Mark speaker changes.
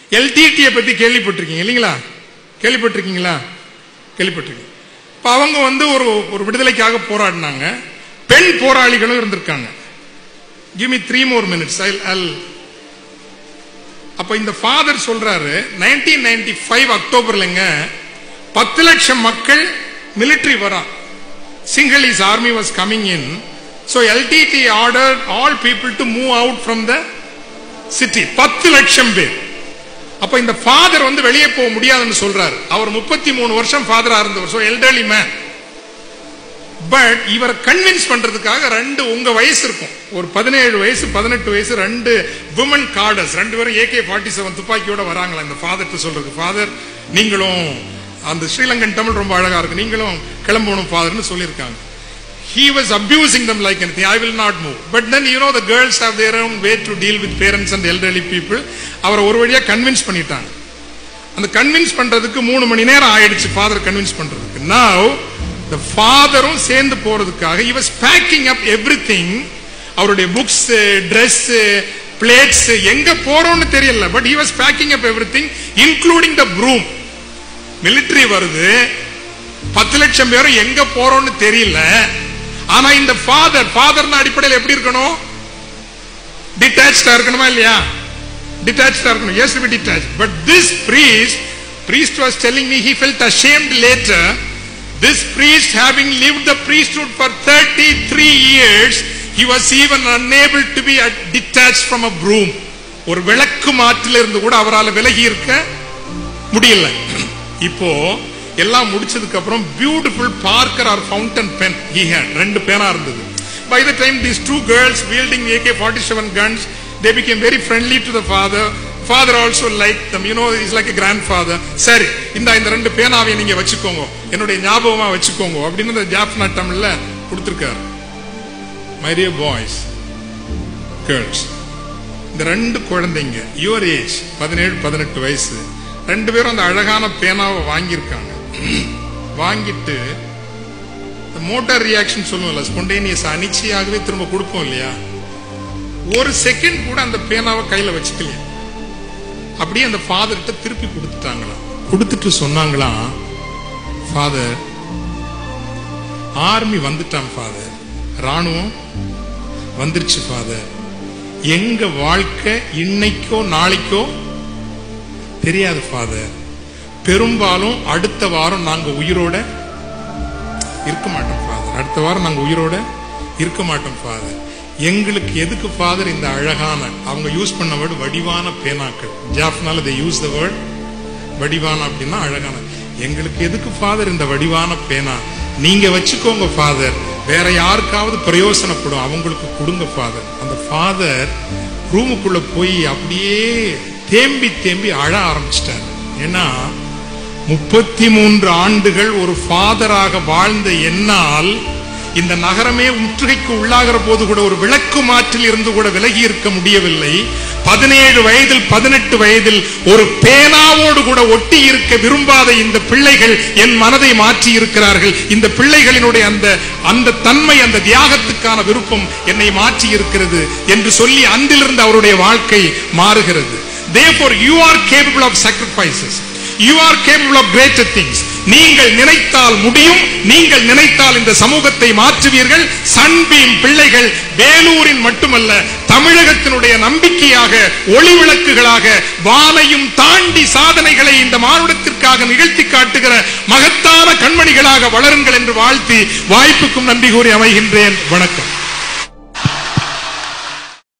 Speaker 1: எல்டிடியை பத்தி கேள்விப்பட்டிருக்கீங்க இல்லைங்களா கேள்விப்பட்டிருக்கீங்களா கேள்விப்பட்டிருக்கீங்க இப்ப அவங்க வந்து ஒரு ஒரு விடுதலைக்காக போராடினாங்க பெண் போராளிகளும் இருந்திருக்காங்க give me three more minutes I'll அப்ப இந்த ஃபாதர் சொல்றாரு நைன்டீன் நைன்டி ஃபைவ் அக்டோபர்லங்க பத்து லட்சம் மக்கள் மிலிட்டரி வரா Sinhalese army was coming in so L T T order all people to move out from the city பத்து லட்சம் பேர் அப்ப இந்த ஃபாதர் வந்து வெளியே போக முடியாதுன்னு சொல்றாரு அவர் முப்பத்தி மூணு வருஷம் ஃபாதரா இருந்தவர் ஸோ எல்டர்லி மேன் பட் இவரை கன்வின்ஸ் பண்றதுக்காக ரெண்டு உங்க வயசு இருக்கும் ஒரு பதினேழு வயசு பதினெட்டு வயசு ரெண்டு விமன் கார்டர்ஸ் ரெண்டு பேரும் ஏகே ஃபார்ட்டி செவன் துப்பாக்கியோட வராங்களா இந்த ஃபாதர் சொல்றது ஃபாதர் நீங்களும் அந்த ஸ்ரீலங்கன் தமிழ் ரொம்ப அழகா இருக்கு நீங்களும் கிளம்பணும் ஃபாதர்னு சொல்லியிருக்காங்க he was abusing them like anything i will not move but then you know the girls have their own way to deal with parents and elderly people அவரை ஒரு வழியா கன்வின்ஸ் பண்ணிட்டாங்க அந்த கன்வின்ஸ் பண்றதுக்கு மூணு மணி நேரம் ஆயிடுச்சு ஃபாதர் கன்வின்ஸ் பண்றதுக்கு now the ஃபாதரும் சேர்ந்து போறதுக்காக he was packing up everything அவருடைய புக்ஸ் ட்ரெஸ் பிளேட்ஸ் எங்க போறோம்னு தெரியல but he was packing up everything including the broom military வருது பத்து லட்சம் பேரும் எங்க போறோம்னு தெரியல ஆனா இந்த ஃபாதர் ஃபாதர்னு அடிப்படையில் எப்படி இருக்கணும் டிட்டாச்சா இருக்கணுமா இல்லையா டிட்டாச்சா இருக்கணும் S P detach but this priest priest was telling me he felt ashamed later this priest having lived the priesthood for 33 years he was even unable to be detached from a broom ஒரு விளக்கு மாற்றில இருந்து கூட அவரால் விலகி இருக்க முடியல இப்போ எல்லாம் முடிச்சதுக்கு அப்புறம் beautiful Parker or fountain pen he had ரெண்டு பேனா இருந்தது by the time these two girls wielding AK-47 guns they became very friendly to the father father also liked them you know he's like a grandfather சரி இந்த இந்த ரெண்டு பேனாவை நீங்க வச்சுக்கோங்க என்னுடைய ஞாபகமா வச்சுக்கோங்க அப்படின்னு இந்த ஜாப்னா தமிழ்ல கொடுத்திருக்காரு மை டியர் பாய்ஸ் கேர்ள்ஸ் இந்த ரெண்டு குழந்தைங்க யுவர் ஏஜ் பதினேழு பதினெட்டு வயசு ரெண்டு பேரும் அந்த அழகான பேனாவை வாங்கியிருக்காங்க வாங்கிட்டு மோட்டார் ரியாக்ஷன் சொல்லுவோம்ல ஸ்பொண்டேனியஸ் அனிச்சையாகவே திரும்ப கொடுப்போம் இல்லையா ஒரு செகண்ட் கூட அந்த பேனாவை கையில வச்சுக்கலையா அப்படியே அந்த ஃபாதர்கிட்ட திருப்பி கொடுத்துட்டாங்களாம் கொடுத்துட்டு சொன்னாங்களாம் ஃபாதர் ஆர்மி வந்துட்டான் ஃபாதர் ராணுவம் வந்துருச்சு ஃபாதர் எங்க வாழ்க்கை இன்னைக்கோ நாளைக்கோ தெரியாது ஃபாதர் பெரும்பாலும் அடுத்த வாரம் நாங்க உயிரோட இருக்க மாட்டோம் ஃபாதர் அடுத்த வாரம் நாங்க உயிரோட இருக்க மாட்டோம் ஃபாதர் எங்களுக்கு எதுக்கு ஃபாதர் இந்த அழகான அவங்க யூஸ் பண்ண வேர்டு வடிவான பேனாக்கள் ஜாப்னால they யூஸ் த வேர்ட் வடிவான அப்படின்னா அழகான எங்களுக்கு எதுக்கு ஃபாதர் இந்த வடிவான பேனா நீங்க வச்சுக்கோங்க ஃபாதர் வேற யாருக்காவது பிரயோசனப்படும் அவங்களுக்கு கொடுங்க ஃபாதர் அந்த ஃபாதர் ரூமுக்குள்ள போய் அப்படியே தேம்பி தேம்பி அழ ஆரம்பிச்சிட்டார் ஏன்னா முப்பத்தி மூன்று ஆண்டுகள் ஒரு ஃபாதராக வாழ்ந்த என்னால் இந்த நகரமே முற்றுகைக்கு உள்ளாகிற போது கூட ஒரு விளக்கு மாற்றில் இருந்து கூட விலகி இருக்க முடியவில்லை பதினேழு வயதில் பதினெட்டு வயதில் ஒரு பேனாவோடு கூட ஒட்டி இருக்க விரும்பாத இந்த பிள்ளைகள் என் மனதை மாற்றி இருக்கிறார்கள் இந்த பிள்ளைகளினுடைய அந்த அந்த தன்மை அந்த தியாகத்துக்கான விருப்பம் என்னை மாற்றி இருக்கிறது என்று சொல்லி அந்திலிருந்து அவருடைய வாழ்க்கை மாறுகிறது therefore you are capable of sacrifices you are capable of greater things நீங்கள் நினைத்தால் முடியும் நீங்கள் நினைத்தால் இந்த சமூகத்தை மாற்றுவீர்கள் சன்பீம் பிள்ளைகள் வேலூரின் மட்டுமல்ல தமிழகத்தினுடைய நம்பிக்கையாக ஒளி விளக்குகளாக வானையும் தாண்டி சாதனைகளை இந்த மானுடத்திற்காக நிகழ்த்தி காட்டுகிற மகத்தான கண்மணிகளாக வளருங்கள் என்று வாழ்த்தி வாய்ப்புக்கும் நன்றி கூறி அமைகின்றேன் வணக்கம்